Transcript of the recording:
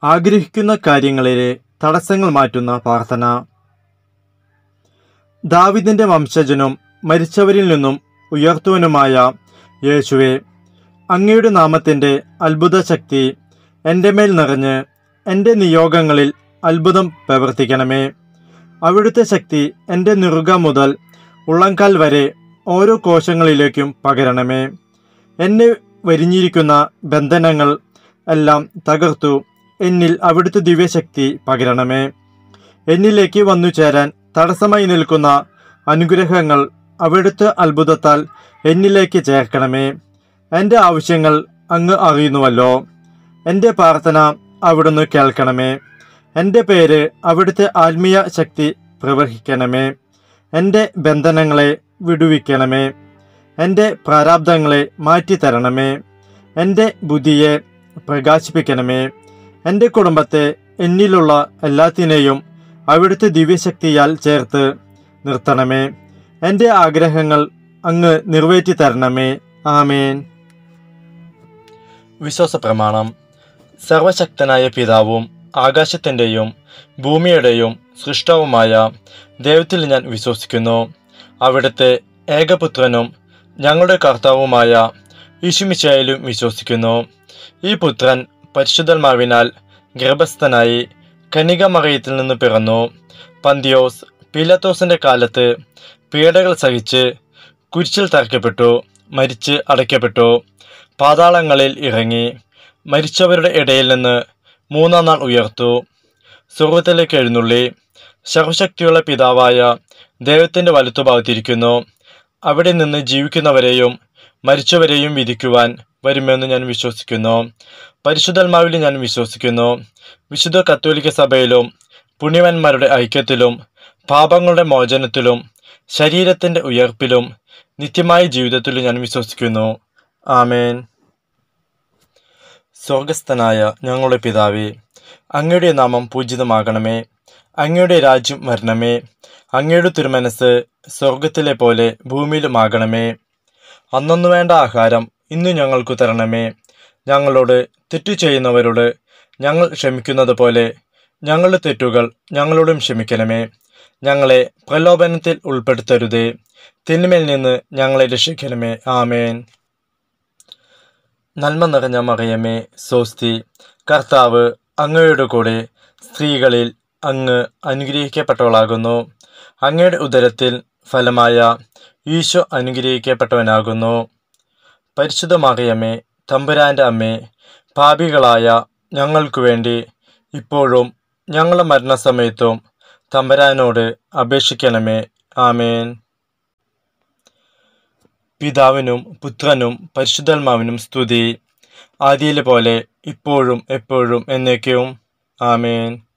ആഗ്രഹിക്കുന്ന കാര്യങ്ങളിലെ തടസ്സങ്ങൾ മാറ്റുന്ന പ്രാർത്ഥന ദാവിദിന്റെ വംശജനും മരിച്ചവരിൽ നിന്നും ഉയർത്തുവനുമായ യേശുവെ അങ്ങയുടെ നാമത്തിൻ്റെ അത്ഭുത ശക്തി എൻ്റെ മേൽ നിറഞ്ഞ് എൻ്റെ നിയോഗങ്ങളിൽ അത്ഭുതം പ്രവർത്തിക്കണമേ അവിടുത്തെ ശക്തി എൻ്റെ നിറുക മുതൽ ഉള്ളംകാൽ വരെ ഓരോ കോശങ്ങളിലേക്കും പകരണമേ എന്നെ വരിഞ്ഞിരിക്കുന്ന ബന്ധനങ്ങൾ എല്ലാം തകർത്തു എന്നിൽ അവിടുത്തെ ദിവ്യശക്തി പകരണമേ എന്നിലേക്ക് വന്നു ചേരാൻ തടസ്സമായി നിൽക്കുന്ന അനുഗ്രഹങ്ങൾ അവിടുത്തെ അത്ഭുതത്താൽ എന്നിലേക്ക് ചേർക്കണമേ എൻ്റെ ആവശ്യങ്ങൾ അങ്ങ് അറിയുന്നുവല്ലോ എൻ്റെ പ്രാർത്ഥന അവിടുന്ന് കേൾക്കണമേ എൻ്റെ പേര് അവിടുത്തെ ആത്മീയ ശക്തി പ്രവഹിക്കണമേ എൻ്റെ ബന്ധനങ്ങളെ വിടുവിക്കണമേ എൻ്റെ പ്രാരാബ്ദങ്ങളെ മാറ്റിത്തരണമേ എൻ്റെ ബുദ്ധിയെ പ്രകാശിപ്പിക്കണമേ എൻ്റെ കുടുംബത്തെ എന്നിലുള്ള എല്ലാത്തിനെയും അവിടുത്തെ ദിവ്യശക്തിയാൽ ചേർത്ത് നിർത്തണമേ എൻ്റെ ആഗ്രഹങ്ങൾ അങ്ങ് നിറവേറ്റി തരണമേ ആമേൻ വിശ്വാസ പ്രമാണം സർവശക്തനായ പിതാവും ആകാശത്തിൻ്റെയും ഭൂമിയുടെയും സൃഷ്ടാവുമായ ദൈവത്തിൽ ഞാൻ വിശ്വസിക്കുന്നു അവിടുത്തെ ഏകപുത്രനും ഞങ്ങളുടെ കർത്താവുമായ യേശുമിശായാലും വിശ്വസിക്കുന്നു ഈ പുത്രൻ പരിശുദ്ധന്മാവിനാൽ ഗർഭസ്ഥനായി കനികമറയത്തിൽ നിന്ന് പിറന്നു പന്തിയോസ് പീലത്തോസിന്റെ കാലത്ത് പീഡകൾ സഹിച്ച് കുരിശിൽ തറയ്ക്കപ്പെട്ടു മരിച്ച് അടയ്ക്കപ്പെട്ടു പാതാളങ്ങളിൽ ഇറങ്ങി മരിച്ചവരുടെ ഇടയിൽ നിന്ന് മൂന്നാം നാൾ ഉയർത്തു സ്വർഗത്തിലേക്ക് എഴുന്നള്ളി സർവശക്തിയുള്ള പിതാവായ ദൈവത്തിൻ്റെ വലത്തുഭാഗത്തിരിക്കുന്നു അവിടെ നിന്ന് ജീവിക്കുന്നവരെയും മരിച്ചവരെയും വിധിക്കുവാൻ വരുമെന്ന് ഞാൻ വിശ്വസിക്കുന്നു പരിശുദ്ധന്മാവിൽ ഞാൻ വിശ്വസിക്കുന്നു വിശുദ്ധ കത്തോലിക്ക സഭയിലും പുണ്യവന്മാരുടെ ഐക്യത്തിലും പാപങ്ങളുടെ മോചനത്തിലും ശരീരത്തിൻ്റെ ഉയർപ്പിലും നിത്യമായ ജീവിതത്തിലും ഞാൻ വിശ്വസിക്കുന്നു ആമേൻ സ്വർഗസ്ഥനായ ഞങ്ങളുടെ പിതാവേ അങ്ങയുടെ നാമം പൂജിതമാകണമേ അങ്ങയുടെ രാജ്യം വരണമേ അങ്ങയുടെ തിരുമനസ് സ്വർഗത്തിലെ പോലെ ഭൂമിയിലുമാകണമേ അന്നൊന്നു വേണ്ട ആഹാരം ഇന്നു ഞങ്ങൾക്ക് തരണമേ ഞങ്ങളോട് തെറ്റു ചെയ്യുന്നവരോട് ഞങ്ങൾ ക്ഷമിക്കുന്നത് പോലെ ഞങ്ങളുടെ തെറ്റുകൾ ഞങ്ങളോടും ക്ഷമിക്കണമേ ഞങ്ങളെ പ്രലോഭനത്തിൽ ഉൾപ്പെടുത്തരുതേ തിന്മയിൽ നിന്ന് ഞങ്ങളെ രക്ഷിക്കണമേ ആമേൻ നന്മ നിറഞ്ഞ മറിയമേ സോസ്തി കർത്താവ് അങ്ങയുടെ കൂടെ സ്ത്രീകളിൽ അങ്ങ് അനുഗ്രഹിക്കപ്പെട്ടവളാകുന്നു അങ്ങയുടെ ഉദരത്തിൽ ഫലമായ ഈശോ അനുഗ്രഹിക്കപ്പെട്ടവനാകുന്നു പരിശുദ്ധ മറിയമേ തമ്പുരാൻ്റെ അമ്മേ പാപികളായ ഞങ്ങൾക്കു വേണ്ടി ഇപ്പോഴും ഞങ്ങളുടെ മരണസമയത്തും തമ്പുരാനോട് അപേക്ഷിക്കണമേ ആമേൻ പിതാവിനും പുത്രനും പരിശുദ്ധാത്മാവിനും സ്തുതി ആദിയിലെ പോലെ ഇപ്പോഴും എപ്പോഴും എന്നേക്കും ആമേൻ